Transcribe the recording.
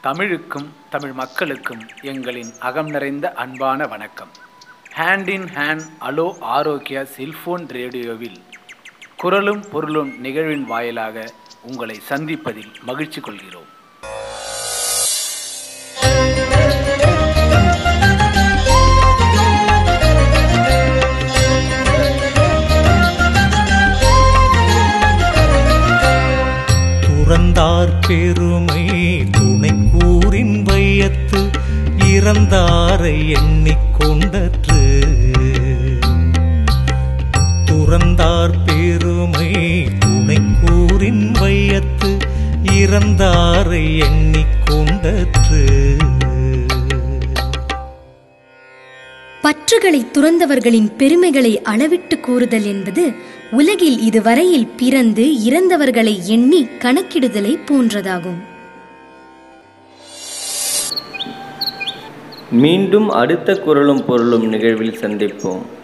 தமிழுக்கும் தமிழ் மக்களுக்கும் எங்களின் அகம் நிறைந்த அன்பான வணக்கம் hand in hand hello Arogya cellphone ரேடியோவில் குரலும் பொருளும் நிகழ்வின் வாயிலாக உங்களை சந்திப்பதில் மகிழ்ச்சி கொள்கிறோம் துறந்தார் பெருமை துணை கூறின் வையத்து இறந்தாரை எண்ணிக்கொண்டற்று துறந்தார் பெருமை துணை கூறின் வையத்து இறந்தாரை எண்ணிக்கொண்டற்று பற்றுகளை துறந்தவர்களின் பெருமைகளை அளவிட்டு கூறுதல் என்பது உலகில் இதுவரையில் பிறந்து இறந்தவர்களை எண்ணி கணக்கிடுதலை போன்றதாகும் மீண்டும் அடுத்த குரலும் பொருளும் நிகழ்வில் சந்திப்போம்